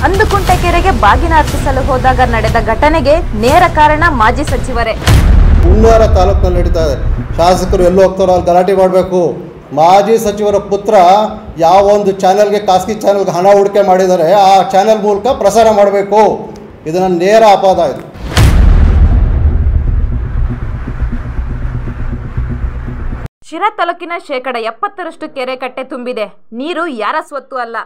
ಅಂದುಕುಂಟೆ ಕೆರೆಗೆ ಬಾಗಿನ ಅರ್ಪಿಸಲು ಹೋದಾಗ ನಡೆದ ಘಟನೆಗೆ ನೇರ ಕಾರಣ ಮಾಜಿ ಸಚಿವರೇ ಹುನ್ನಾರ ತಾಲೂಕಿನಲ್ಲಿ ನಡೀತಾ ಇದೆ ಶಾಸಕರು ಎಲ್ಲಿ ಹೋಗ್ತಾರೋ ಅಲ್ಲಿ ಗಲಾಟೆ ಮಾಡಬೇಕು ಮಾಜಿ ಸಚಿವರ ಪುತ್ರ ಯಾವ ಒಂದು ಚಾನೆಲ್ಗೆ ಖಾಸಗಿ ಚಾನೆಲ್ಗೆ ಹಣ ಹೂಡಿಕೆ ಮಾಡಿದ್ದಾರೆ ಆ ಚಾನೆಲ್ ಮೂಲಕ ಪ್ರಸಾರ ಮಾಡಬೇಕು ಇದು ನನ್ನ ನೇರ ಅಪಾದ ಇದು ಶಿರಾ ತಾಲೂಕಿನ ಶೇಕಡ ಎಪ್ಪತ್ತರಷ್ಟು ಕೆರೆ ಕಟ್ಟೆ ತುಂಬಿದೆ ನೀರು ಯಾರ ಸ್ವತ್ತು ಅಲ್ಲ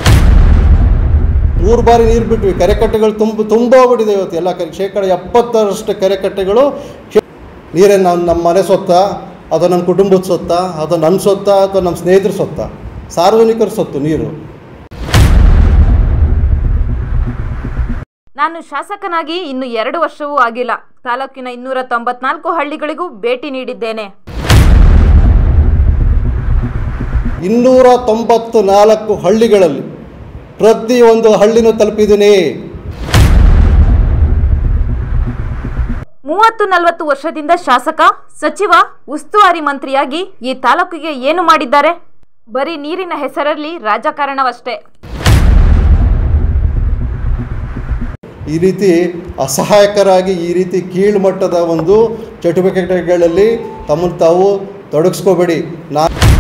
ಮೂರು ಬಾರಿ ನೀರು ಬಿಟ್ವಿ ಕೆರೆಕಟ್ಟೆಗಳು ತುಂಬ ತುಂಬೋಗ್ಬಿಟ್ಟಿದೆ ಇವತ್ತು ಎಲ್ಲ ಕಡೆ ಶೇಕಡ ಎಪ್ಪತ್ತರಷ್ಟು ಕೆರೆಕಟ್ಟೆಗಳು ಶೇ- ನೀರೇನು ನಮ್ಮ ನಮ್ಮ ಮನೆ ಸೊತ್ತ ಅಥವಾ ನನ್ನ ಕುಟುಂಬದ ಸೊತ್ತ ಅಥವಾ ನನ್ನ ಸೊತ್ತ ಅಥವಾ ನಮ್ಮ ಸ್ನೇಹಿತರ ಸೊತ್ತ ಸಾರ್ವಜನಿಕರ ಸೊತ್ತು ನೀರು ನಾನು ಶಾಸಕನಾಗಿ ಇನ್ನು ಎರಡು ವರ್ಷವೂ ಆಗಿಲ್ಲ ತಾಲೂಕಿನ ಇನ್ನೂರ ತೊಂಬತ್ನಾಲ್ಕು ಹಳ್ಳಿಗಳಿಗೂ ಭೇಟಿ ನೀಡಿದ್ದೇನೆ ಇನ್ನೂರ ತೊಂಬತ್ತು ನಾಲ್ಕು ಹಳ್ಳಿಗಳಲ್ಲಿ ಪ್ರತಿಯೊಂದು ಹಳ್ಳಿನೂ ತಲುಪಿದ್ದೀನಿ ಮೂವತ್ತು ನಲವತ್ತು ವರ್ಷದಿಂದ ಶಾಸಕ ಸಚಿವ ಉಸ್ತುವಾರಿ ಮಂತ್ರಿಯಾಗಿ ಈ ತಾಲೂಕಿಗೆ ಏನು ಮಾಡಿದ್ದಾರೆ ಬರೀ ನೀರಿನ ಹೆಸರಲ್ಲಿ ರಾಜಕಾರಣವಷ್ಟೇ ಈ ರೀತಿ ಅಸಹಾಯಕರಾಗಿ ಈ ರೀತಿ ಕೀಳ್ಮಟ್ಟದ ಒಂದು ಚಟುವಟಿಕೆಗಳಲ್ಲಿ ತಮ್ಮನ್ನು ತಾವು ತೊಡಗಿಸ್ಕೋಬೇಡಿ ನಾ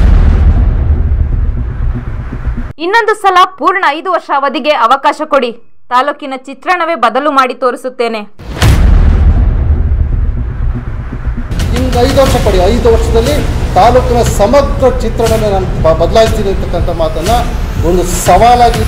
ಇನ್ನೊಂದು ಸಲ ಪೂರ್ಣ ಐದು ವರ್ಷ ಅವಧಿಗೆ ಅವಕಾಶ ಕೊಡಿ ತಾಲೂಕಿನ ಚಿತ್ರಣವೇ ಬದಲು ಮಾಡಿ ತೋರಿಸುತ್ತೇನೆ ಇನ್ನು ಐದು ವರ್ಷ ಕೊಡಿ ಐದು ವರ್ಷದಲ್ಲಿ ತಾಲೂಕಿನ ಸಮಗ್ರ ಚಿತ್ರಣನ ನಾನು ಬ- ಬದಲಾಯಿಸ್ತೀನಿ ಅಂತಕ್ಕಂಥ ಮಾತನ್ನು ಒಂದು ಸವಾಲಾಗಿ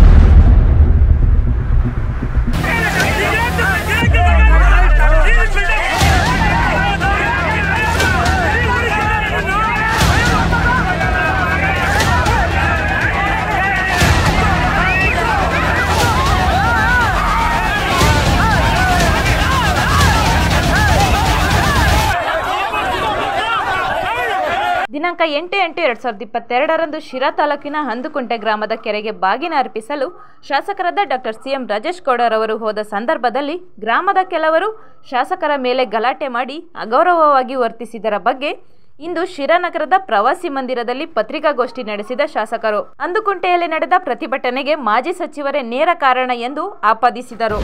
ದಿನಾಂಕ ಎಂಟು ಎಂಟು ಎರಡ್ ಸಾವಿರದ ಇಪ್ಪತ್ತೆರಡರಂದು ಶಿರಾ ತಾಲೂಕಿನ ಹಂದುಕುಂಟೆ ಗ್ರಾಮದ ಕೆರೆಗೆ ಬಾಗಿನ ಅರ್ಪಿಸಲು ಶಾಸಕರಾದ ಡಾಕ್ಟರ್ ಸಿಎಂ ರಾಜೇಶ್ ಗೌಡರವರು ಹೋದ ಸಂದರ್ಭದಲ್ಲಿ ಗ್ರಾಮದ ಕೆಲವರು ಶಾಸಕರ ಮೇಲೆ ಗಲಾಟೆ ಮಾಡಿ ಅಗೌರವವಾಗಿ ವರ್ತಿಸಿದರ ಬಗ್ಗೆ ಇಂದು ಶಿರಾ ನಗರದ ಪ್ರವಾಸಿ ಮಂದಿರದಲ್ಲಿ ಪತ್ರಿಕಾಗೋಷ್ಠಿ ನಡೆಸಿದ ಶಾಸಕರು ಅಂದುಕುಂಟೆಯಲ್ಲಿ ನಡೆದ ಪ್ರತಿಭಟನೆಗೆ ಮಾಜಿ ಸಚಿವರೇ ನೇರ ಕಾರಣ ಎಂದು ಆಪಾದಿಸಿದರು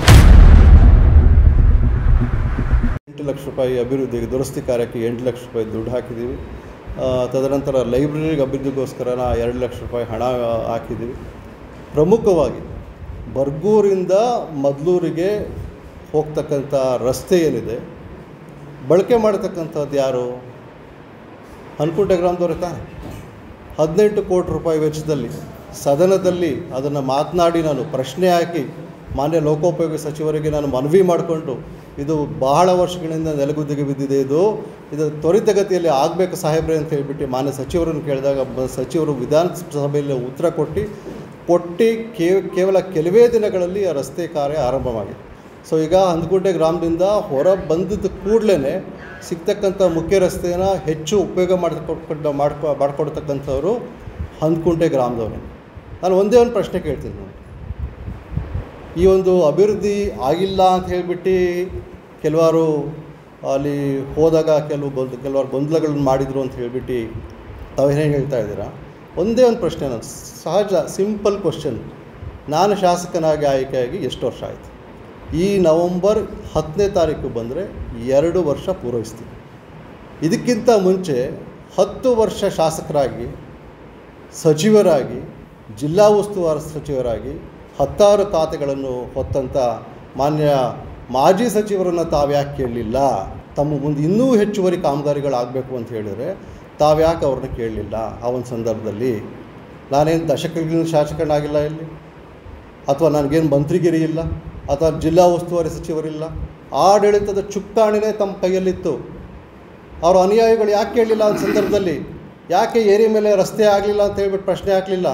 ಎಂಟು ಲಕ್ಷ ರೂಪಾಯಿ ಅಭಿವೃದ್ಧಿಗೆ ದುರಸ್ತಿ ಕಾರ್ಯಕ್ಕೆ ಎಂಟು ಲಕ್ಷ ರೂಪಾಯಿ ದುಡ್ಡು ಹಾಕಿದ್ದೀವಿ ಆ, ತದನಂತರ ಲೈಬ್ರರಿಗೆ ಅಭಿವೃದ್ಧಿಗೋಸ್ಕರ ನಾ ಎರಡು ಲಕ್ಷ ರೂಪಾಯಿ ಹಣ ಆ, ಹಾಕಿದ್ದೀವಿ ಪ್ರಮುಖವಾಗಿ ಬರ್ಗೂರಿಂದ ಮದ್ಲೂರಿಗೆ ಹೋಗ್ತಕ್ಕಂಥ ರಸ್ತೆ ಏನಿದೆ ಬಳಕೆ ಮಾಡತಕ್ಕಂಥದ್ದು ಯಾರು ಅನ್ಕುಂಟೆ ಗ್ರಾಮದವ್ರೆ ತಾನೆ ಹದಿನೆಂಟು ಕೋಟಿ ರೂಪಾಯಿ ವೆಚ್ಚದಲ್ಲಿ ಸದನದಲ್ಲಿ ಅದನ್ನು ಮಾತನಾಡಿ ನಾನು ಪ್ರಶ್ನೆ ಹಾಕಿ ಮಾನ್ಯ ಲೋಕೋಪಯೋಗಿ ಸಚಿವರಿಗೆ ನಾನು ಮನವಿ ಮಾಡಿಕೊಂಡು ಇದು ಬಹಳ ವರ್ಷಗಳಿಂದ ನೆಲಗುದ್ದಿಗೆ ಬಿದ್ದಿದೆ ಇದು ಇದು ತ್ವರಿತಗತಿಯಲ್ಲಿ ಆಗಬೇಕು ಸಾಹೇಬ್ರೆ ಅಂತ ಹೇಳ್ಬಿಟ್ಟು ಮಾನ್ಯ ಸಚಿವರನ್ನು ಕೇಳಿದಾಗ ಬ- ಸಚಿವರು ವಿಧಾನಸಭೆಯಲ್ಲಿ ಉತ್ತರ ಕೊಟ್ಟು ಕೊಟ್ಟು ಕೇವಲ ಕೆಲವೇ ದಿನಗಳಲ್ಲಿ ಆ ರಸ್ತೆ ಕಾರ್ಯ ಆರಂಭವಾಗಿದೆ ಸೊ ಈಗ ಹಂದಗುಂಟೆ ಗ್ರಾಮದಿಂದ ಹೊರ ಬಂದಿದ್ದ ಕೂಡಲೇ ಸಿಗ್ತಕ್ಕಂಥ ಮುಖ್ಯ ರಸ್ತೆನ ಹೆಚ್ಚು ಉಪಯೋಗ ಮಾಡ್ಕೊಟ್ಟು ಮಾಡ್ಕೊ ಮಾಡ್ಕೊಡ್ತಕ್ಕಂಥವ್ರು ಹಂದಕುಂಟೆ ಗ್ರಾಮದವ್ರು ನಾನು ಒಂದೇ ಒಂದು ಪ್ರಶ್ನೆ ಕೇಳ್ತೀನಿ ನೋಡಿ ಈ ಒಂದು ಅಭಿವೃದ್ಧಿ ಆಗಿಲ್ಲ ಅಂತ ಹೇಳಿಬಿಟ್ಟು ಕೆಲವಾರು ಅಲ್ಲಿ ಹೋದಾಗ ಕೆಲವು ಗೊಂದ್ ಕೆಲವರು ಗೊಂದಲಗಳನ್ನ ಮಾಡಿದರು ಅಂತ ಹೇಳಿಬಿಟ್ಟು ತಾವೇನೇನು ಹೇಳ್ತಾ ಇದ್ದೀರಾ ಒಂದೇ ಒಂದು ಪ್ರಶ್ನೆ ನಾನು ಸಹಜ ಸಿಂಪಲ್ ಕ್ವಶನ್ ನಾನು ಶಾಸಕನಾಗಿ ಆಯ್ಕೆಯಾಗಿ ಎಷ್ಟು ವರ್ಷ ಆಯಿತು ಈ ನವಂಬರ್ ಹತ್ತನೇ ತಾರೀಕು ಬಂದರೆ ಎರಡು ವರ್ಷ ಪೂರೈಸ್ತೀನಿ ಇದಕ್ಕಿಂತ ಮುಂಚೆ ಹತ್ತು ವರ್ಷ ಶಾಸಕರಾಗಿ ಸಚಿವರಾಗಿ ಜಿಲ್ಲಾ ಉಸ್ತುವಾರಿ ಸಚಿವರಾಗಿ ಹತ್ತಾರು ಖಾತೆಗಳನ್ನು ಹೊತ್ತಂಥ ಮಾನ್ಯ ಮಾಜಿ ಸಚಿವರನ್ನು ತಾವ್ಯಾಕೆ ಕೇಳಲಿಲ್ಲ ತಮ್ಮ ಮುಂದೆ ಇನ್ನೂ ಹೆಚ್ಚುವರಿ ಕಾಮಗಾರಿಗಳಾಗಬೇಕು ಅಂತ ಹೇಳಿದರೆ ತಾವ್ಯಾಕೆ ಅವ್ರನ್ನ ಕೇಳಲಿಲ್ಲ ಆ ಒಂದು ಸಂದರ್ಭದಲ್ಲಿ ನಾನೇನು ದಶಕಗಳಿಂದ ಶಾಸಕನಾಗಿಲ್ಲ ಇಲ್ಲಿ ಅಥವಾ ನನಗೇನು ಮಂತ್ರಿಗಿರಿ ಇಲ್ಲ ಅಥವಾ ಜಿಲ್ಲಾ ಉಸ್ತುವಾರಿ ಸಚಿವರಿಲ್ಲ ಆಡಳಿತದ ಚುಕ್ಕಾಣಿನೇ ತಮ್ಮ ಕೈಯಲ್ಲಿತ್ತು ಅವರು ಅನುಯಾಯಿಗಳು ಯಾಕೆ ಕೇಳಲಿಲ್ಲ ಆ ಸಂದರ್ಭದಲ್ಲಿ ಯಾಕೆ ಏರಿ ಮೇಲೆ ರಸ್ತೆ ಆಗಲಿಲ್ಲ ಅಂತ ಹೇಳ್ಬಿಟ್ಟು ಪ್ರಶ್ನೆ ಹಾಕಲಿಲ್ಲ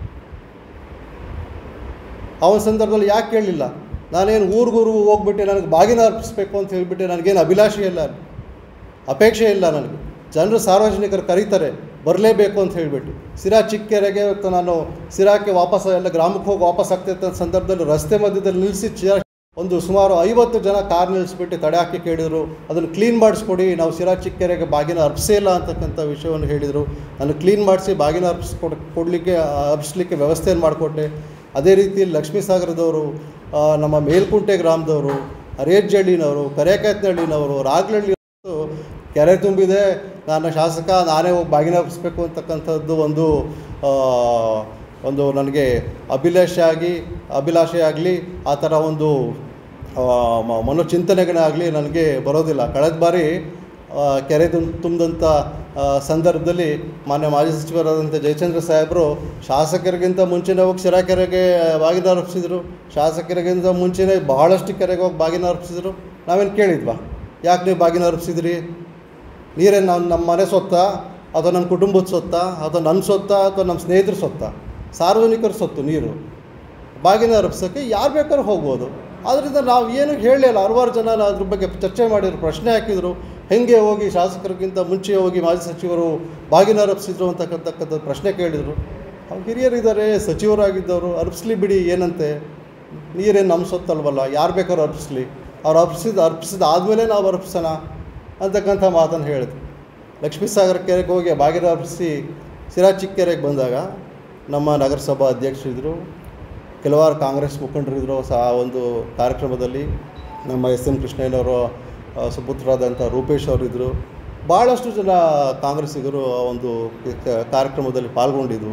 ಆ ಒಂದು ಸಂದರ್ಭದಲ್ಲಿ ಯಾಕೆ ಕೇಳಲಿಲ್ಲ ನಾನೇನು ಊರಿಗೂರು ಹೋಗ್ಬಿಟ್ಟು ನನಗೆ ಬಾಗಿನ ಅರ್ಪಿಸ್ಬೇಕು ಅಂತ ಹೇಳ್ಬಿಟ್ಟು ನನಗೇನು ಅಭಿಲಾಷೆ ಇಲ್ಲ ಅಪೇಕ್ಷೆ ಇಲ್ಲ ನನಗೆ ಜನರು ಸಾರ್ವಜನಿಕರು ಕರೀತಾರೆ ಬರಲೇಬೇಕು ಅಂತ ಹೇಳಿಬಿಟ್ಟು ಸಿರಾ ಚಿಕ್ಕೆರೆಗೆ ಇವತ್ತು ನಾನು ಸಿರಾಕ್ಕೆ ವಾಪಸ್ ಎಲ್ಲ ಗ್ರಾಮಕ್ಕೆ ಹೋಗಿ ವಾಪಸ್ ಆಗ್ತಿದ್ದ ಸಂದರ್ಭದಲ್ಲಿ ರಸ್ತೆ ಮಧ್ಯದಲ್ಲಿ ನಿಲ್ಲಿಸಿ ಚ ಒಂದು ಸುಮಾರು ಐವತ್ತು ಜನ ಕಾರ್ ನಿಲ್ಲಿಸ್ಬಿಟ್ಟು ತಡೆ ಹಾಕಿ ಕೇಳಿದರು ಅದನ್ನು ಕ್ಲೀನ್ ಮಾಡಿಸ್ಕೊಡಿ ನಾವು ಸಿರಾ ಚಿಕ್ಕೆರೆಗೆ ಬಾಗಿನ ಅರ್ಪಿಸೇ ಇಲ್ಲ ಅಂತಕ್ಕಂಥ ವಿಷಯವನ್ನು ಹೇಳಿದರು ನಾನು ಕ್ಲೀನ್ ಮಾಡಿಸಿ ಬಾಗಿನ ಅರ್ಪಿಸ್ಕೊಡ್ ಕೊಡಲಿಕ್ಕೆ ಅರ್ಪಿಸ್ಲಿಕ್ಕೆ ವ್ಯವಸ್ಥೆಯನ್ನು ಮಾಡಿಕೊಟ್ಟೆ ಅದೇ ರೀತಿ ಲಕ್ಷ್ಮೀ ಸಾಗರದವರು ಆ, ನಮ್ಮ ಮೇಲ್ಕುಂಟೆ ಗ್ರಾಮದವರು ಅರೇಜ್ಜಳ್ಳಿನವರು ಕರೇಕತ್ನಹಳ್ಳಿನವರು ರಾಗ್ಲಹಳ್ಳಿ ಕೆರೆ ತುಂಬಿದೆ ನಾನು ಶಾಸಕ ನಾನೇ ಹೋಗಿ ಬಾಗಿನ ಅರ್ಪಿಸ್ಬೇಕು ಅಂತಕ್ಕಂಥದ್ದು ಒಂದು ಆ, ಒಂದು ನನಗೆ ಅಭಿಲಾಷೆ ಆಗಿ ಅಭಿಲಾಷೆ ಆಗಲಿ ಆ ಥರ ಒಂದು ಆ, ಮ- ಮನೋಚಿಂತನೆಗಳಾಗಲಿ ನನಗೆ ಬರೋದಿಲ್ಲ ಕಳೆದ ಬಾರಿ ಆ, ಕೆರೆ ತುಂಬ ತುಂಬಿದಂಥ ಆ, ಸಂದರ್ಭದಲ್ಲಿ ಮಾನ್ಯ ಮಾಜಿ ಸಚಿವರಾದಂಥ ಜಯಚಂದ್ರ ಸಾಹೇಬರು ಶಾಸಕರಿಗಿಂತ ಮುಂಚೆನೇ ಹೋಗಿ ಶಿರಾ ಕೆರೆಗೆ ಬಾಗಿನ ಅರ್ಪಿಸಿದ್ರು ಶಾಸಕರಿಗಿಂತ ಮುಂಚೆನೇ ಬಹಳಷ್ಟು ಕೆರೆಗೆ ಹೋಗಿ ಬಾಗಿನ ಅರ್ಪಿಸಿದ್ರು ನಾವೇನು ಕೇಳಿದ್ವಾ ಯಾಕೆ ನೀವು ಬಾಗಿನ ಅರ್ಪಿಸಿದ್ರಿ ನೀರೇನು ನಮ್ಮ ನಮ್ಮ ಮನೆ ಸೊತ್ತ ಅಥವಾ ನನ್ನ ಕುಟುಂಬದ ಸೊತ್ತ ಅಥವಾ ನನ್ನ ಸೊತ್ತ ಅಥವಾ ನಮ್ಮ ಸ್ನೇಹಿತರ ಸೊತ್ತ ಸಾರ್ವಜನಿಕರ ಸೊತ್ತು ನೀರು ಬಾಗಿನ ಅರ್ಪಿಸೋಕ್ಕೆ ಯಾರು ಬೇಕಾದ್ರೂ ಹೋಗ್ಬೋದು ಆದ್ದರಿಂದ ನಾವು ಏನು ಹೇಳಲಿಲ್ಲ ಹಲವಾರು ಜನ ಅದ್ರ ಬಗ್ಗೆ ಚರ್ಚೆ ಮಾಡಿದ್ರು ಪ್ರಶ್ನೆ ಹಾಕಿದರು ಹೆಂಗೆ ಹೋಗಿ ಶಾಸಕರಿಗಿಂತ ಮುಂಚೆ ಹೋಗಿ ಮಾಜಿ ಸಚಿವರು ಬಾಗಿನ ಅರ್ಪಿಸಿದ್ರು ಅಂತಕ್ಕಂಥಕ್ಕಂಥ ಪ್ರಶ್ನೆ ಕೇಳಿದರು ಅವ್ರು ಹಿರಿಯರಿದ್ದಾರೆ ಸಚಿವರಾಗಿದ್ದವರು ಅರ್ಪಿಸ್ಲಿ ಬಿಡಿ ಏನಂತೆ ನೀರೇನು ನಮ್ಮ ಸೊತ್ತಲ್ವಲ್ಲ ಯಾರು ಬೇಕಾದ್ರೂ ಅರ್ಪಿಸ್ಲಿ ಅವ್ರು ಅರ್ಪಿಸಿದ ಅರ್ಪಿಸಿದ ಆದಮೇಲೆ ನಾವು ಅರ್ಪಿಸೋಣ ಅಂತಕ್ಕಂಥ ಮಾತನ್ನು ಹೇಳಿದ್ರು ಲಕ್ಷ್ಮೀ ಸಾಗರ ಕೆರೆಗೆ ಹೋಗಿ ಬಾಗಿನ ಅರ್ಪಿಸಿ ಸಿರಾ ಚಿಕ್ಕಕೆರೆಗೆ ಬಂದಾಗ ನಮ್ಮ ನಗರಸಭಾ ಅಧ್ಯಕ್ಷರಿದ್ದರು ಕೆಲವಾರು ಕಾಂಗ್ರೆಸ್ ಮುಖಂಡರಿದ್ದರು ಸಹ ಆ ಒಂದು ಕಾರ್ಯಕ್ರಮದಲ್ಲಿ ನಮ್ಮ ಎಸ್ ಎನ್ ಕೃಷ್ಣಯ್ಯನವರು ಆ, ಸುಪುತ್ರರಾದಂಥ ರೂಪೇಶ್ ಅವರಿದ್ದರು ಭಾಳಷ್ಟು ಜನ ಕಾಂಗ್ರೆಸ್ಸಿಗರು ಆ ಒಂದು ಕ- ಕಾರ್ಯಕ್ರಮದಲ್ಲಿ ಪಾಲ್ಗೊಂಡಿದ್ದರು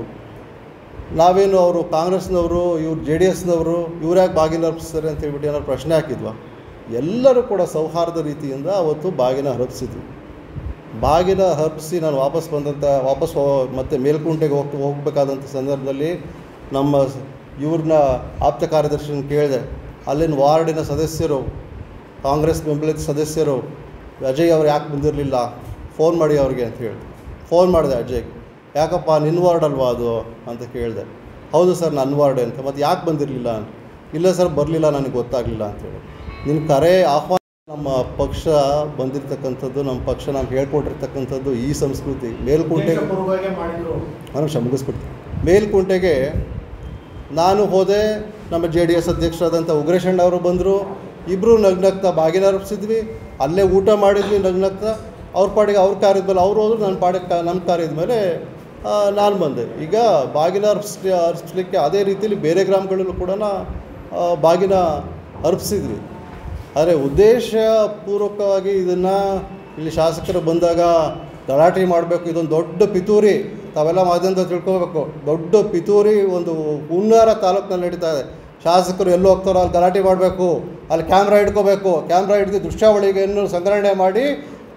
ನಾವೇನು ಅವರು ಕಾಂಗ್ರೆಸ್ನವರು ಇವ್ರು ಜೆ ಡಿ ಎಸ್ನವರು ಇವ್ರ್ಯಾಕೆ ಬಾಗಿನ ಅರ್ಪಿಸ್ತಾರೆ ಅಂತ ಹೇಳ್ಬಿಟ್ಟು ಏನಾದ್ರು ಪ್ರಶ್ನೆ ಹಾಕಿದ್ವಾ ಎಲ್ಲರೂ ಕೂಡ ಸೌಹಾರ್ದ ರೀತಿಯಿಂದ ಅವತ್ತು ಬಾಗಿನ ಅರ್ಪಿಸಿದ್ವಿ ಬಾಗಿನ ಹರ್ಪಿಸಿ ನಾನು ವಾಪಸ್ ಬಂದಂಥ ವಾಪಸ್ ಹೋ ಮತ್ತೆ ಮೇಲ್ಕುಂಟೆಗೆ ಹೋಗಿ ಹೋಗಬೇಕಾದಂಥ ಸಂದರ್ಭದಲ್ಲಿ ನಮ್ಮ ಸ- ಇವ್ರನ್ನ ಆಪ್ತ ಕಾರ್ಯದರ್ಶಿನ ಕೇಳಿದೆ ಅಲ್ಲಿನ ವಾರ್ಡಿನ ಸದಸ್ಯರು ಕಾಂಗ್ರೆಸ್ ಬೆಂಬಲಿತ ಸದಸ್ಯರು ಅಜಯ್ ಅವ್ರು ಯಾಕೆ ಬಂದಿರಲಿಲ್ಲ ಫೋನ್ ಮಾಡಿ ಅವ್ರಿಗೆ ಅಂತ ಹೇಳಿ ಫೋನ್ ಮಾಡಿದೆ ಅಜಯ್ಗೆ ಯಾಕಪ್ಪ ನಿನ್ನ ವಾರ್ಡ್ ಅಲ್ವಾ ಅದು ಅಂತ ಕೇಳಿದೆ ಹೌದು ಸರ್ ನನ್ನ ವಾರ್ಡೆ ಅಂತ ಮತ್ತು ಯಾಕೆ ಬಂದಿರಲಿಲ್ಲ ಅಂತ ಇಲ್ಲ ಸರ್ ಬರಲಿಲ್ಲ ನನಗೆ ಗೊತ್ತಾಗಲಿಲ್ಲ ಅಂತೇಳಿ ನಿನ್ನ ಕರೆ ಆಹ್ವಾನ ನಮ್ಮ ಪಕ್ಷ ಬಂದಿರತಕ್ಕಂಥದ್ದು ನಮ್ಮ ಪಕ್ಷ ನಾವು ಹೇಳ್ಕೊಟ್ಟಿರ್ತಕ್ಕಂಥದ್ದು ಈ ಸಂಸ್ಕೃತಿ ಮೇಲ್ಕುಂಟೆ ಪೂರ್ವವಾಗಿ ಮಾಡಿದ್ರು ನಾನು ಮುಗಿಸ್ಬಿಡ್ತೀನಿ ಮೇಲ್ಕುಂಟೆಗೆ ನಾನು ಹೋದೆ ನಮ್ಮ ಜೆ ಡಿ ಎಸ್ ಅಧ್ಯಕ್ಷರಾದಂಥ ಉಗ್ರೇಶಣ್ಣ ಅವರು ಬಂದರು ಇಬ್ಬರು ನಗ್ನಗ್ತಾ ಬಾಗಿನ ಅರ್ಪಿಸಿದ್ವಿ ಅಲ್ಲೇ ಊಟ ಮಾಡಿದ್ವಿ ನಗ್ನಗ್ತಾ ಅವ್ರ ಪಾಡಿಗೆ ಅವ್ರ ಕಾರ್ಯದ ಮೇಲೆ ಅವ್ರು ಹೋದ್ರು ನನ್ನ ಪಾಡಿಗೆ ಕಾ ನಮ್ಮ ಕಾರ್ಯದ ಮೇಲೆ ನಾನು ಬಂದೆ ಈಗ ಬಾಗಿನ ಅರ್ಪಿಸ್ ಅರ್ಪಿಸ್ಲಿಕ್ಕೆ ಅದೇ ರೀತಿಯಲ್ಲಿ ಬೇರೆ ಗ್ರಾಮಗಳಲ್ಲೂ ಕೂಡ ಆ, ಬಾಗಿನ ಅರ್ಪಿಸಿದ್ವಿ ಆದರೆ ಉದ್ದೇಶಪೂರ್ವಕವಾಗಿ ಇದನ್ನು ಇಲ್ಲಿ ಶಾಸಕರು ಬಂದಾಗ ಗಲಾಟೆ ಮಾಡಬೇಕು ಇದೊಂದು ದೊಡ್ಡ ಪಿತೂರಿ ತಾವೆಲ್ಲ ಮಾಧ್ಯಮದಲ್ಲಿ ತಿಳ್ಕೊಬೇಕು ದೊಡ್ಡ ಪಿತೂರಿ ಒಂದು ಹುನ್ನಾರ ತಾಲೂಕಿನಲ್ಲಿ ನಡೀತಾ ಇದೆ ಶಾಸಕರು ಎಲ್ಲೋ ಹೋಗ್ತಾರೋ ಅಲ್ಲಿ ಗಲಾಟೆ ಮಾಡಬೇಕು ಅಲ್ಲಿ ಕ್ಯಾಮ್ರಾ ಇಟ್ಕೋಬೇಕು ಕ್ಯಾಮ್ರಾ ಹಿಡಿದು ದೃಶ್ಯಾವಳಿಗೆಯನ್ನು ಸಂಗ್ರಹಣೆ ಮಾಡಿ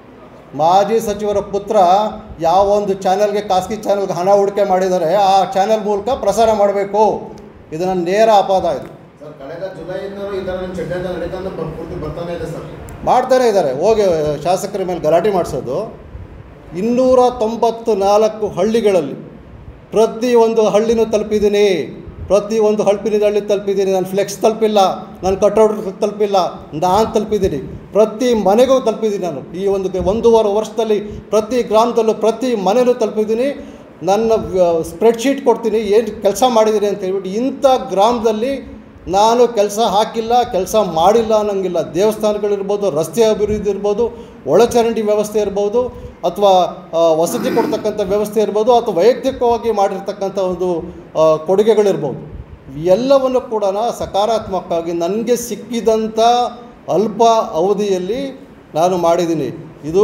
ಮಾಜಿ ಸಚಿವರ ಪುತ್ರ ಯಾವ ಒಂದು ಚಾನೆಲ್ಗೆ ಖಾಸಗಿ ಚಾನೆಲ್ಗೆ ಹಣ ಹೂಡಿಕೆ ಮಾಡಿದ್ದಾರೆ ಆ ಚಾನೆಲ್ ಮೂಲಕ ಪ್ರಸಾರ ಮಾಡಬೇಕು ಇದು ನನ್ನ ನೇರ ಅಪಾದ ಇದು ಸರ್ ಕಳೆದ ಜುಲೈಯಿಂದಲೂ ಈ ಥರ ನಿಮ್ಮ ಚಡ್ಡಂತ ನಡೀತಾನೆ ಬರ್- ಪೂರ್ತಿ ಬರ್ತಾನೆ ಇದೆ ಸರ್ ಮಾಡ್ತಾನೆ ಇದ್ದಾರೆ ಹೋಗಿ ಶಾಸಕರ ಮೇಲೆ ಗಲಾಟೆ ಮಾಡಿಸೋದು ಇನ್ನೂರ ತೊಂಬತ್ತು ನಾಲ್ಕು ಹಳ್ಳಿಗಳಲ್ಲಿ ಪ್ರತಿ ಒಂದು ಹಳ್ಳಿನೂ ತಲುಪಿದ್ದೀನಿ ಪ್ರತಿ ಒಂದು ಹಳ್ಪಿನ ಹಳ್ಳಿ ತಲುಪಿದ್ದೀನಿ ನಾನು ಫ್ಲೆಕ್ಸ್ ತಲುಪಿಲ್ಲ ನಾನು ಕಟೌಟ್ ತಲುಪಿಲ್ಲ ನಾನು ತಲುಪಿದ್ದೀನಿ ಪ್ರತಿ ಮನೆಗೂ ತಲುಪಿದ್ದೀನಿ ನಾನು ಈ ಒಂದು ಒಂದೂವರೆ ವರ್ಷದಲ್ಲಿ ಪ್ರತಿ ಗ್ರಾಮದಲ್ಲೂ ಪ್ರತಿ ಮನೆಯಲ್ಲೂ ತಲುಪಿದ್ದೀನಿ ನನ್ನ ಸ್ಪ್ರೆಡ್ಶೀಟ್ ಕೊಡ್ತೀನಿ ಏನು ಕೆಲಸ ಮಾಡಿದ್ದೀನಿ ಅಂತ ಹೇಳ್ಬಿಟ್ಟು ಇಂಥ ಗ್ರಾಮದಲ್ಲಿ ನಾನು ಕೆಲಸ ಹಾಕಿಲ್ಲ ಕೆಲಸ ಮಾಡಿಲ್ಲ ಅನ್ನೋಂಗಿಲ್ಲ ದೇವಸ್ಥಾನಗಳಿರ್ಬೋದು ರಸ್ತೆ ಅಭಿವೃದ್ಧಿ ಇರ್ಬೋದು ಒಳಚರಂಡಿ ವ್ಯವಸ್ಥೆ ಇರ್ಬೋದು ಅಥವಾ ಆ, ವಸತಿ ಕೊಡ್ತಕ್ಕಂಥ ವ್ಯವಸ್ಥೆ ಇರ್ಬೋದು ಅಥವಾ ವೈಯಕ್ತಿಕವಾಗಿ ಮಾಡಿರ್ತಕ್ಕಂಥ ಒಂದು ಆ, ಕೊಡುಗೆಗಳಿರ್ಬೋದು ಎಲ್ಲವನ್ನು ಕೂಡ ಸಕಾರಾತ್ಮಕವಾಗಿ ನನಗೆ ಸಿಕ್ಕಿದಂಥ ಅಲ್ಪ ಅವಧಿಯಲ್ಲಿ ನಾನು ಮಾಡಿದ್ದೀನಿ ಇದು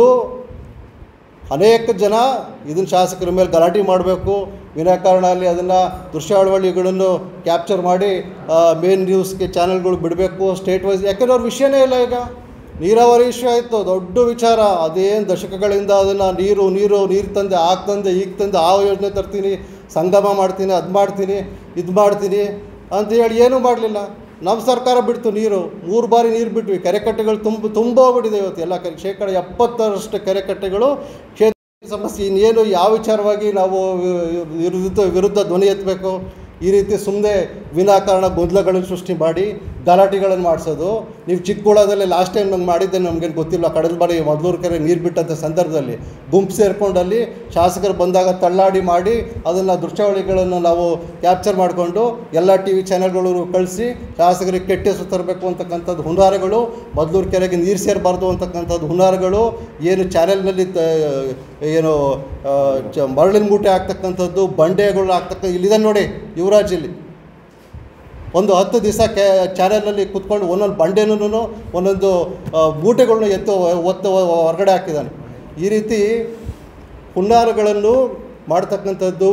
ಅನೇಕ ಜನ ಇದನ್ನು ಶಾಸಕರ ಮೇಲೆ ಗಲಾಟೆ ಮಾಡಬೇಕು ವಿನಾಕಾರಣ ಅಲ್ಲಿ ಅದನ್ನು ದೃಶ್ಯಾವಳಿಗಳನ್ನು ಕ್ಯಾಪ್ಚರ್ ಮಾಡಿ ಮೇನ್ ನ್ಯೂಸ್ಗೆ ಚಾನೆಲ್ಗಳು ಬಿಡಬೇಕು ಸ್ಟೇಟ್ ವೈಸ್ ಯಾಕೆಂದ್ರೆ ಅವ್ರ ವಿಷಯನೇ ಇಲ್ಲ ಈಗ ನೀರಾವರಿ ವಿಷಯ ಆಯಿತು ದೊಡ್ಡ ವಿಚಾರ ಅದೇನು ದಶಕಗಳಿಂದ ಅದನ್ನು ನೀರು ನೀರು ನೀರು ತಂದೆ ಆಗ ತಂದೆ ಈಗ ತಂದೆ ಆ ಯೋಜನೆ ತರ್ತೀನಿ ಸಂಗಮ ಮಾಡ್ತೀನಿ ಅದು ಮಾಡ್ತೀನಿ ಇದು ಮಾಡ್ತೀನಿ ಅಂತ ಹೇಳಿ ಏನೂ ಮಾಡಲಿಲ್ಲ ನಮ್ಮ ಸರ್ಕಾರ ಬಿಡ್ತು ನೀರು ಮೂರು ಬಾರಿ ನೀರು ಬಿಟ್ವಿ ಕೆರೆಕಟ್ಟೆಗಳು ತುಂಬ ತುಂಬೋಗ್ಬಿಟ್ಟಿದೆ ಇವತ್ತು ಎಲ್ಲ ಕೆರೆ ಶೇಕಡ ಎಪ್ಪತ್ತರಷ್ಟು ಕೆರೆಕಟ್ಟೆಗಳು ಕ್ಷೇತ್ರ ಸಮಸ್ಯೆ ಇನ್ನೇನು ಯಾವ ವಿಚಾರವಾಗಿ ನಾವು ವಿ- ವಿರುದ್ಧ ವಿರುದ್ಧ ಧ್ವನಿ ಎತ್ತಬೇಕು ಈ ರೀತಿ ಸುಮ್ಮನೆ ವಿನಾಕಾರಣ ಗೊಂದಲಗಳನ್ನು ಸೃಷ್ಟಿ ಮಾಡಿ ಗಲಾಟೆಗಳನ್ನು ಮಾಡಿಸೋದು ನೀವು ಚಿಕ್ಕಗೋಳದಲ್ಲಿ ಲಾಸ್ಟ್ ಟೈಮ್ ನಂಗೆ ಮಾಡಿದ್ದೆ ನಮಗೇನು ಗೊತ್ತಿಲ್ಲ ಕಡಲ ಬಾರಿ ಮೊದಲೂರು ಕೆರೆ ನೀರು ಬಿಟ್ಟಂಥ ಸಂದರ್ಭದಲ್ಲಿ ಗುಂಪು ಸೇರಿಕೊಂಡಲ್ಲಿ ಶಾಸಕರು ಬಂದಾಗ ತಳ್ಳಾಡಿ ಮಾಡಿ ಅದನ್ನು ದೃಶ್ಯಾವಳಿಗಳನ್ನು ನಾವು ಕ್ಯಾಪ್ಚರ್ ಮಾಡಿಕೊಂಡು ಎಲ್ಲ ಟಿ ವಿ ಚಾನೆಲ್ಗಳು ಕಳಿಸಿ ಶಾಸಕರಿಗೆ ಕೆಟ್ಟ ಹೆಸರು ತರಬೇಕು ಅಂತಕ್ಕಂಥದ್ದು ಹುನ್ನಾರಗಳು ಮೊದಲೂರು ಕೆರೆಗೆ ನೀರು ಸೇರಬಾರ್ದು ಅಂತಕ್ಕಂಥದ್ದು ಹುನ್ನಾರಗಳು ಏನು ಚಾನೆಲ್ನಲ್ಲಿ ತ ಏನು ಆ, ಚ ಮರಳಿನ ಮೂಟೆ ಆಗ್ತಕ್ಕಂಥದ್ದು ಬಂಡೆಗಳು ಆಗ್ತಕ್ಕ ಇಲ್ಲಿದೆ ನೋಡಿ ಯುವರಾಜ್ ಇಲ್ಲಿ ಒಂದು ಹತ್ತು ದಿವಸ ಕ್ಯಾ ಚಾನಲಲ್ಲಿ ಕೂತ್ಕೊಂಡು ಒಂದೊಂದು ಬಂಡೆನೂ ಒಂದೊಂದು ಆ, ಮೂಟೆಗಳನ್ನ ಎತ್ತು ಒತ್ತು ಹೊರಗಡೆ ಹಾಕಿದ್ದಾನೆ ಈ ರೀತಿ ಹುನ್ನಾರಗಳನ್ನು ಮಾಡ್ತಕ್ಕಂಥದ್ದು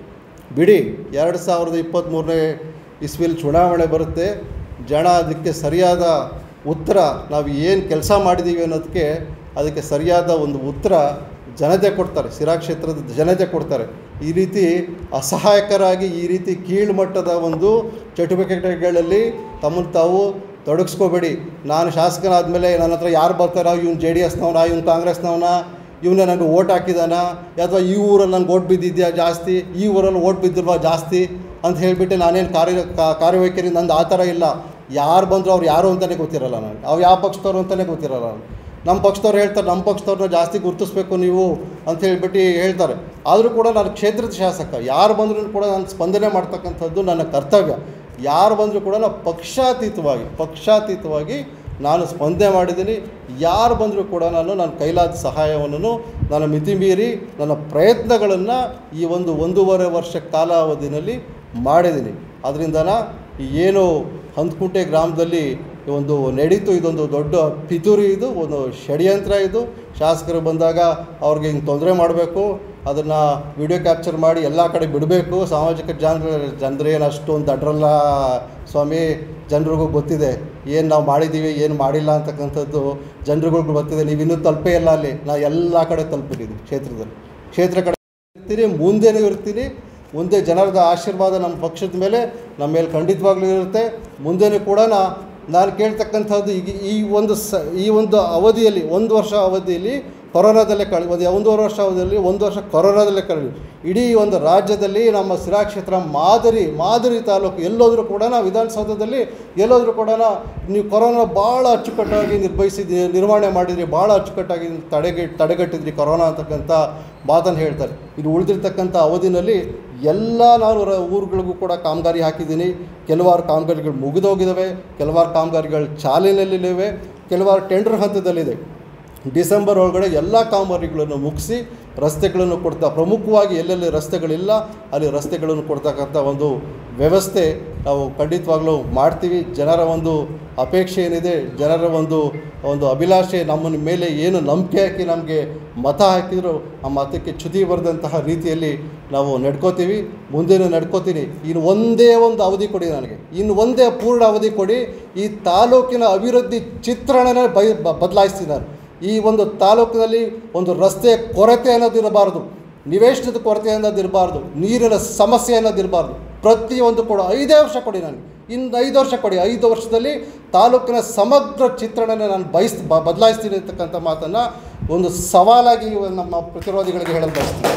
ಬಿಡಿ ಎರಡು ಸಾವಿರದ ಇಪ್ಪತ್ತ್ಮೂರನೇ ಇಸ್ವಿಯಲ್ಲಿ ಚುನಾವಣೆ ಬರುತ್ತೆ ಜನ ಅದಕ್ಕೆ ಸರಿಯಾದ ಉತ್ತರ ನಾವು ಏನು ಕೆಲಸ ಮಾಡಿದ್ದೀವಿ ಅನ್ನೋದಕ್ಕೆ ಅದಕ್ಕೆ ಸರಿಯಾದ ಒಂದು ಉತ್ತರ ಜನತೆ ಕೊಡ್ತಾರೆ ಸಿರಾ ಕ್ಷೇತ್ರದ ಜನತೆ ಕೊಡ್ತಾರೆ ಈ ರೀತಿ ಅಸಹಾಯಕರಾಗಿ ಈ ರೀತಿ ಕೀಳ್ಮಟ್ಟದ ಒಂದು ಚಟುವಟಿಕೆಗಳಲ್ಲಿ ತಮ್ಮನ್ನು ತಾವು ತೊಡಗಿಸ್ಕೋಬೇಡಿ ನಾನು ಶಾಸಕನಾದಮೇಲೆ ನನ್ನ ಹತ್ರ ಯಾರು ಬರ್ತಾರೋ ಇವ್ನು ಜೆ ಡಿ ಎಸ್ನವನ ಇವ್ನು ಕಾಂಗ್ರೆಸ್ನವನ ಇವನೇ ನನಗೆ ಓಟ್ ಹಾಕಿದಾನ ಅಥವಾ ಈ ಊರಲ್ಲಿ ನಂಗೆ ಓಟ್ ಬಿದ್ದಿದ್ಯಾ ಜಾಸ್ತಿ ಈ ಊರಲ್ಲಿ ಓಟ್ ಬಿದ್ದಿಲ್ವಾ ಜಾಸ್ತಿ ಅಂತ ಹೇಳಿಬಿಟ್ಟು ನಾನೇನು ಕಾರ್ಯ ಕಾ- ಕಾರ್ಯವೈಖರಿ ನಂದು ಆ ಥರ ಇಲ್ಲ ಯಾರು ಬಂದರೂ ಅವ್ರು ಯಾರು ಅಂತಲೇ ಗೊತ್ತಿರಲ್ಲ ನನಗೆ ಅವ್ರು ಯಾವ ಪಕ್ಷದವ್ರು ಅಂತಲೇ ಗೊತ್ತಿರಲ್ಲ ನನಗೆ ನಮ್ಮ ಪಕ್ಷದವ್ರು ಹೇಳ್ತಾರೆ ನಮ್ಮ ಪಕ್ಷದವ್ರನ್ನ ಜಾಸ್ತಿ ಗುರುತಿಸ್ಬೇಕು ನೀವು ಅಂತ ಹೇಳ್ಬಿಟ್ಟು ಹೇಳ್ತಾರೆ ಆದರೂ ಕೂಡ ನಾನು ಕ್ಷೇತ್ರದ ಶಾಸಕ ಯಾರು ಬಂದರೂ ಕೂಡ ನಾನು ಸ್ಪಂದನೆ ಮಾಡ್ತಕ್ಕಂಥದ್ದು ನನ್ನ ಕರ್ತವ್ಯ ಯಾರು ಬಂದರೂ ಕೂಡ ನಾನು ಪಕ್ಷಾತೀತವಾಗಿ ಪಕ್ಷಾತೀತವಾಗಿ ನಾನು ಸ್ಪಂದನೆ ಮಾಡಿದ್ದೀನಿ ಯಾರು ಬಂದರೂ ಕೂಡ ನಾನು ನನ್ನ ಕೈಲಾದ ಸಹಾಯವನ್ನು ನನ್ನ ಮಿತಿ ಮೀರಿ ನನ್ನ ಪ್ರಯತ್ನಗಳನ್ನು ಈ ಒಂದು ಒಂದೂವರೆ ವರ್ಷ ಕಾಲಾವಧಿನಲ್ಲಿ ಮಾಡಿದ್ದೀನಿ ಅದರಿಂದನ ಏನು ಹಂದ್ಕುಂಟೆ ಗ್ರಾಮದಲ್ಲಿ ಒಂದು ನಡೀತು ಇದೊಂದು ದೊಡ್ಡ ಪಿತೂರಿ ಇದು ಒಂದು ಷಡ್ಯಂತ್ರ ಇದು ಶಾಸಕರು ಬಂದಾಗ ಅವ್ರಿಗೆ ಹಿಂಗೆ ತೊಂದರೆ ಮಾಡಬೇಕು ಅದನ್ನು ವಿಡಿಯೋ ಕ್ಯಾಪ್ಚರ್ ಮಾಡಿ ಎಲ್ಲ ಕಡೆ ಬಿಡಬೇಕು ಸಾಮಾಜಿಕ ಜನರ ಜನರೇನು ಅಷ್ಟೊಂದು ದಡ್ರಲ್ಲ ಸ್ವಾಮಿ ಜನರಿಗೂ ಗೊತ್ತಿದೆ ಏನು ನಾವು ಮಾಡಿದ್ದೀವಿ ಏನು ಮಾಡಿಲ್ಲ ಅಂತಕ್ಕಂಥದ್ದು ಜನರುಗಳಿಗೂ ಗೊತ್ತಿದೆ ನೀವು ಇನ್ನೂ ತಲುಪೇ ಇಲ್ಲ ಅಲ್ಲಿ ನಾ ಎಲ್ಲ ಕಡೆ ತಲುಪಿದ್ದೀನಿ ಕ್ಷೇತ್ರದಲ್ಲಿ ಕ್ಷೇತ್ರ ಕಡೆ ಇರ್ತೀನಿ ಮುಂದೆನೂ ಇರ್ತೀನಿ ಮುಂದೆ ಜನರದ ಆಶೀರ್ವಾದ ನಮ್ಮ ಪಕ್ಷದ ಮೇಲೆ ನಮ್ಮ ಮೇಲೆ ಖಂಡಿತವಾಗ್ಲೂ ಇರುತ್ತೆ ಮುಂದೆನೂ ಕೂಡ ನಾ- ನಾನು ಕೇಳ್ತಕ್ಕಂಥದ್ದು ಈಗ ಈ ಒಂದು ಸ ಈ ಒಂದು ಅವಧಿಯಲ್ಲಿ ಒಂದು ವರ್ಷ ಅವಧಿಯಲ್ಲಿ ಕೊರೋನಾದಲ್ಲೇ ಕಳಿ ಒಂದು ಒಂದೂವರೆ ವರ್ಷ ಅವಧಿಯಲ್ಲಿ ಒಂದು ವರ್ಷ ಕೊರೋನಾದಲ್ಲೇ ಕಳೆದು ಇಡೀ ಒಂದು ರಾಜ್ಯದಲ್ಲಿ ನಮ್ಮ ಸಿರಾ ಕ್ಷೇತ್ರ ಮಾದರಿ ಮಾದರಿ ತಾಲೂಕು ಎಲ್ಲೋದ್ರೂ ಕೂಡ ವಿಧಾನಸೌಧದಲ್ಲಿ ಎಲ್ಲೋದ್ರೂ ಕೂಡ ನೀವು ಕೊರೋನಾ ಭಾಳ ಅಚ್ಚುಕಟ್ಟಾಗಿ ನಿರ್ವಹಿಸಿದ್ರಿ ನಿರ್ವಹಣೆ ಮಾಡಿದ್ರಿ ಭಾಳ ಅಚ್ಚುಕಟ್ಟಾಗಿ ತಡೆಗೆ ತಡೆಗಟ್ಟಿದ್ರಿ ಕೊರೋನಾ ಅಂತಕ್ಕಂಥ ಮಾತನ್ನು ಹೇಳ್ತಾರೆ ಇದು ಉಳಿದಿರ್ತಕ್ಕಂಥ ಅವಧಿನಲ್ಲಿ ಎಲ್ಲ ನಾನು ರ- ಊರುಗಳಿಗೂ ಕೂಡ ಕಾಮಗಾರಿ ಹಾಕಿದ್ದೀನಿ ಕೆಲವಾರು ಕಾಮಗಾರಿಗಳು ಮುಗಿದೋಗಿದ್ದಾವೆ ಕೆಲವಾರು ಕಾಮಗಾರಿಗಳು ಚಾಲನೆಯಲ್ಲಿವೆ ಕೆಲವಾರು ಟೆಂಡರ್ ಹಂತದಲ್ಲಿದೆ ಡಿಸೆಂಬರ್ ಒಳಗಡೆ ಎಲ್ಲ ಕಾಮಗಾರಿಗಳನ್ನು ಮುಗಿಸಿ ರಸ್ತೆಗಳನ್ನು ಕೊಡ್ತಾ ಪ್ರಮುಖವಾಗಿ ಎಲ್ಲೆಲ್ಲಿ ರಸ್ತೆಗಳಿಲ್ಲ ಅಲ್ಲಿ ರಸ್ತೆಗಳನ್ನು ಕೊಡ್ತಕ್ಕಂಥ ಒಂದು ವ್ಯವಸ್ಥೆ ನಾವು ಖಂಡಿತವಾಗ್ಲೂ ಮಾಡ್ತೀವಿ ಜನರ ಒಂದು ಅಪೇಕ್ಷೆ ಏನಿದೆ ಜನರ ಒಂದು ಒಂದು ಅಭಿಲಾಷೆ ನಮ್ಮ ಮೇಲೆ ಏನು ನಂಬಿಕೆ ಹಾಕಿ ನಮಗೆ ಮತ ಹಾಕಿದ್ರು ಆ ಮತಕ್ಕೆ ಚ್ಯುತಿ ಬರೆದಂತಹ ರೀತಿಯಲ್ಲಿ ನಾವು ನಡ್ಕೋತೀವಿ ಮುಂದೆನೂ ನಡ್ಕೋತೀನಿ ಇನ್ನು ಒಂದೇ ಒಂದು ಅವಧಿ ಕೊಡಿ ನನಗೆ ಇನ್ನು ಒಂದೇ ಪೂರ್ಣ ಅವಧಿ ಕೊಡಿ ಈ ತಾಲೂಕಿನ ಅಭಿವೃದ್ಧಿ ಚಿತ್ರಣನೇ ಬೈ ಬದಲಾಯಿಸ್ತೀನಿ ನಾನು ಈ ಒಂದು ತಾಲೂಕಿನಲ್ಲಿ ಒಂದು ರಸ್ತೆ ಕೊರತೆ ಅನ್ನೋದಿರಬಾರ್ದು ನಿವೇಶನದ ಕೊರತೆ ಅನ್ನೋದಿರಬಾರ್ದು ನೀರಿನ ಸಮಸ್ಯೆ ಅನ್ನೋದಿರಬಾರ್ದು ಪ್ರತಿಯೊಂದು ಕೂಡ ಐದೇ ವರ್ಷ ಕೊಡಿ ನನಗೆ ಇನ್ನು ಐದು ವರ್ಷ ಕೊಡಿ ಐದು ವರ್ಷದಲ್ಲಿ ತಾಲೂಕಿನ ಸಮಗ್ರ ಚಿತ್ರಣನ ನಾನು ಬಯಸ್ ಬ ಬದಲಾಯಿಸ್ತೀನಿ ಅಂತಕ್ಕಂಥ ಮಾತನ್ನು ಒಂದು ಸವಾಲಾಗಿ ನಮ್ಮ ಪ್ರತಿರೋಧಿಗಳಿಗೆ ಹೇಳಲು ಬಯಸ್ತೀನಿ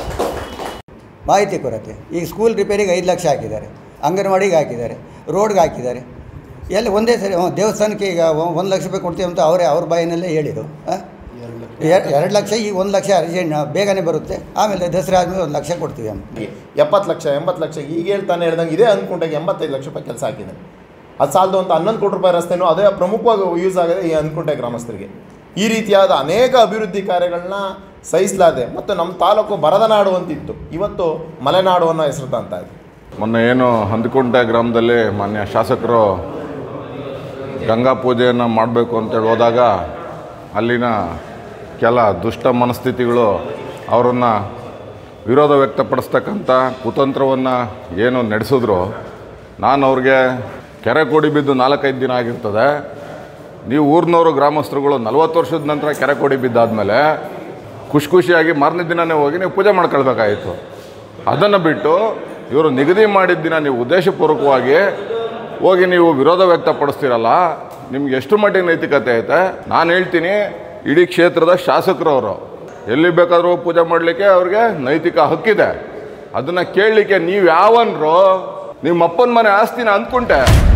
ಮಾಹಿತಿ ಕೊರತೆ ಈಗ ಸ್ಕೂಲ್ ರಿಪೇರಿಗೆ ಐದು ಲಕ್ಷ ಹಾಕಿದ್ದಾರೆ ಅಂಗನವಾಡಿಗೆ ಹಾಕಿದ್ದಾರೆ ರೋಡ್ಗೆ ಹಾಕಿದ್ದಾರೆ ಎಲ್ಲಿ ಒಂದೇ ಸರಿ ಹ್ಞೂ, ದೇವಸ್ಥಾನಕ್ಕೆ ಈಗ ಒಂದು ಲಕ್ಷ ರೂಪಾಯಿ ಕೊಡ್ತೀವಿ ಅಂತ ಅವರೇ ಅವ್ರ ಬಾಯಿನಲ್ಲೇ ಹೇಳಿದರು ಎರಡು ಲಕ್ಷ ಈಗ ಒಂದು ಲಕ್ಷ ಅರ್ಜೆಂಟ್ ಬೇಗನೆ ಬರುತ್ತೆ ಆಮೇಲೆ ದಸರಾ ಆದಮೇಲೆ ಒಂದು ಲಕ್ಷ ಕೊಡ್ತೀವಿ ಅಂತ ಎಪ್ಪತ್ತು ಲಕ್ಷ ಎಂಬತ್ತು ಲಕ್ಷ ಈಗ ಹೇಳ್ತಾನೆ ಹೇಳ್ದಂಗೆ ಇದೇ ಅಂದ್ಕೊಂಡಾಗ ಎಂಬತ್ತೈದು ಲಕ್ಷ ರೂಪಾಯಿ ಕೆಲಸ ಹಾಕಿದೆ ಅದು ಸಾಲದು ಅಂತ ಹನ್ನೊಂದು ಕೋಟಿ ರೂಪಾಯಿ ರಸ್ತೆನೂ ಅದೇ ಪ್ರಮುಖವಾಗಿ ಯೂಸ್ ಆಗಿದೆ ಈ ಅಂದ್ಕೊಂಡೆ ಗ್ರಾಮಸ್ಥರಿಗೆ ಈ ರೀತಿಯಾದ ಅನೇಕ ಅಭಿವೃದ್ಧಿ ಕಾರ್ಯಗಳನ್ನ ಸಹಿಸಲಾದೆ ಮತ್ತು ನಮ್ಮ ತಾಲೂಕು ಬರದ ನಾಡು ಅಂತಿತ್ತು ಇವತ್ತು ಮಲೆನಾಡು ಅನ್ನೋ ಹೆಸರು ತಂತ ಇದೆ ಮೊನ್ನೆ ಏನು ಹಂದಿಕೊಂಟೆ ಗ್ರಾಮದಲ್ಲಿ ಮಾನ್ಯ ಶಾಸಕರು ಗಂಗಾ ಪೂಜೆಯನ್ನು ಮಾಡಬೇಕು ಅಂತೇಳಿ ಹೋದಾಗ ಅಲ್ಲಿನ ಕೆಲ ದುಷ್ಟ ಮನಸ್ಥಿತಿಗಳು ಅವರನ್ನು ವಿರೋಧ ವ್ಯಕ್ತಪಡಿಸ್ತಕ್ಕಂಥ ಕುತಂತ್ರವನ್ನು ಏನು ನಡೆಸಿದ್ರು ನಾನು ಅವ್ರಿಗೆ ಕೆರೆ ಕೋಡಿ ಬಿದ್ದು ನಾಲ್ಕೈದು ದಿನ ಆಗಿರ್ತದೆ ನೀವು ಊರಿನವರು ಗ್ರಾಮಸ್ಥರುಗಳು ನಲ್ವತ್ತು ವರ್ಷದ ನಂತರ ಕೆರೆ ಕೋಡಿ ಬಿದ್ದಾದಮೇಲೆ ಖುಷಿ ಖುಷಿಯಾಗಿ ಮಾರನೇ ದಿನನೇ ಹೋಗಿ ನೀವು ಪೂಜೆ ಮಾಡ್ಕೊಳ್ಬೇಕಾಯಿತು ಅದನ್ನು ಬಿಟ್ಟು ಇವರು ನಿಗದಿ ಮಾಡಿದ ದಿನ ನೀವು ಉದ್ದೇಶಪೂರ್ವಕವಾಗಿ ಹೋಗಿ ನೀವು ವಿರೋಧ ವ್ಯಕ್ತಪಡಿಸ್ತೀರಲ್ಲ ನಿಮ್ಗೆ ಎಷ್ಟು ಮಟ್ಟಿಗೆ ನೈತಿಕತೆ ಐತೆ ನಾನು ಹೇಳ್ತೀನಿ ಇಡೀ ಕ್ಷೇತ್ರದ ಶಾಸಕರವರು ಎಲ್ಲಿ ಬೇಕಾದರೂ ಪೂಜೆ ಮಾಡಲಿಕ್ಕೆ ಅವ್ರಿಗೆ ನೈತಿಕ ಹಕ್ಕಿದೆ ಅದನ್ನು ಕೇಳಲಿಕ್ಕೆ ನೀವು ಯಾವನ್ರು ನಿಮ್ಮ ಅಪ್ಪನ ಮನೆ ಆಸ್ತಿನ ಅಂದ್ಕೊಂಡೆ